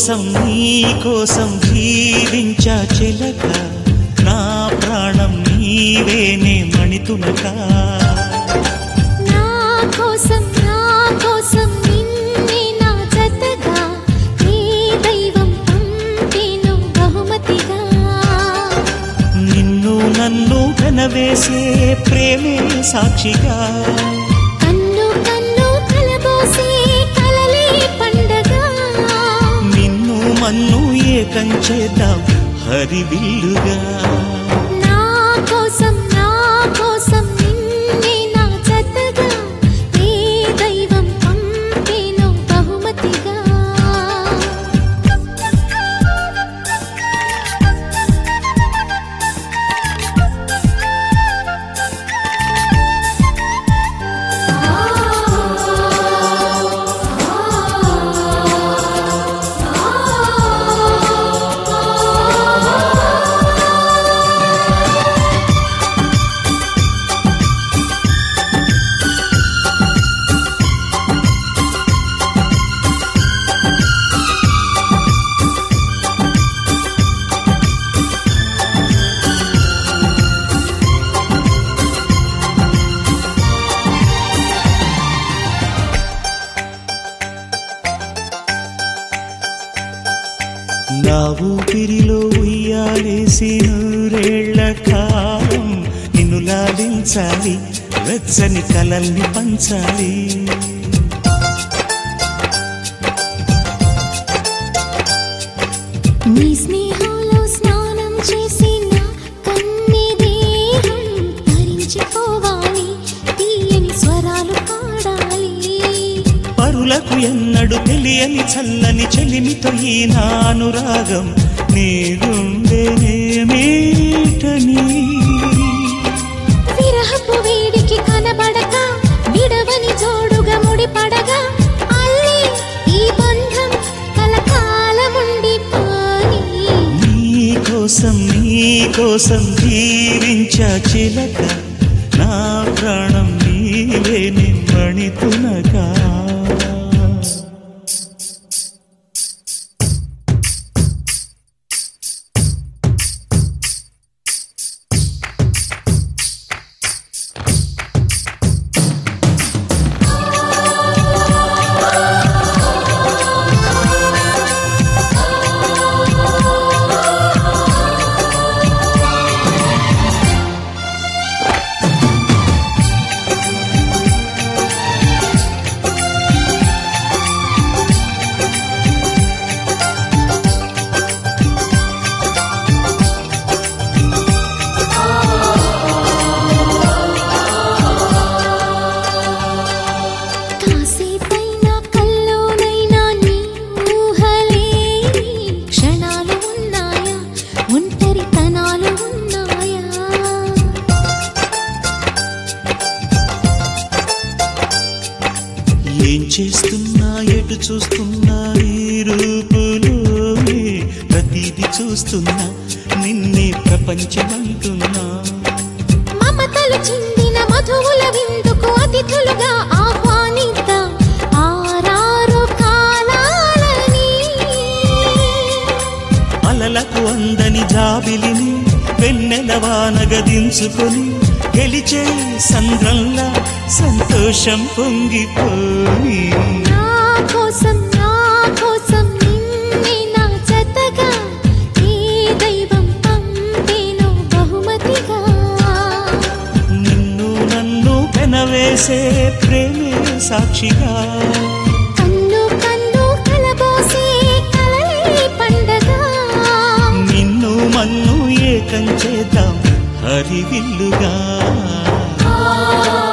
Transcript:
కోసం నీ కోసం జీవించా చిలక నా ప్రాణం నీవేనే మణితునక నా కోసం నా కోసం నిన్నే నా జతగా నీ దైవం పంపేను బహుమతిగా నిన్ను నన్ను కనవేసే ప్రేమే సాక్షిగా కన్ను కన్ను కలబోసే కలలే పండగ నిన్ను మన్ను ఏకం చేద్దాం హరివిల్లుగా నా కోసం నా కోసం నిన్నే నా జతగా నీ దైవం పంపేను బహుమతిగా నా ఊపిరిలో ఉయ్యాలేసి నూరేళ్ల కాలం నిన్ను లాలించాలి వెచ్చని కలల్ని పంచాలి నీ స్నేహంలో స్నానం చేసి నా కన్ని దేహం ధరించిపోవాలి తీయని స్వరాలు పాడాలి పరులకు ఎన్నడు తెలియని చల్లని చెలిమితో ఈ నా అనురాగం నీ గుండెనేమేటని విరహపు వేడికి కనబడక విడవని జోడుగా ముడిపడగా అల్లి ఈ బంధం కలకాలముండిపోని నీ కోసం నీ కోసం జీవించా చిలక నా ప్రాణం నీవే నిమ్మణితునగా కాసేపైనా కల్లోనైనా నీ ఊహలేని క్షణాలు ఉన్నాయా ఒంటరితనాలు ఉన్నాయా ఏం చేస్తున్నా ఎటు చూస్తున్నా ఈ రూపులోనే ప్రతిదీ చూస్తున్నా నిన్నే ప్రపంచమంటున్నా మమతలు చిందిన మధువుల విందుకు అతిథులుగా ఆహ్వానిద్దాం ఆరారు కాలాలని అలలకు అందని జాబిలిని వెన్నెల వానగదించుకొని గెలిచే సంద్రంలా సంతోషం పొంగిపోయి నా కోసం నా కోసం నిన్నే నా జతగా ఈ దైవం పంపేను బహుమతిగా నిన్ను నన్ను పెనవేసే ప్రేమే సాక్షిగా కన్ను కన్ను కలబోసే కలలే పండగ నిన్ను మన్ను ఏకం చేద్దాం హరివిల్లుగా ఆ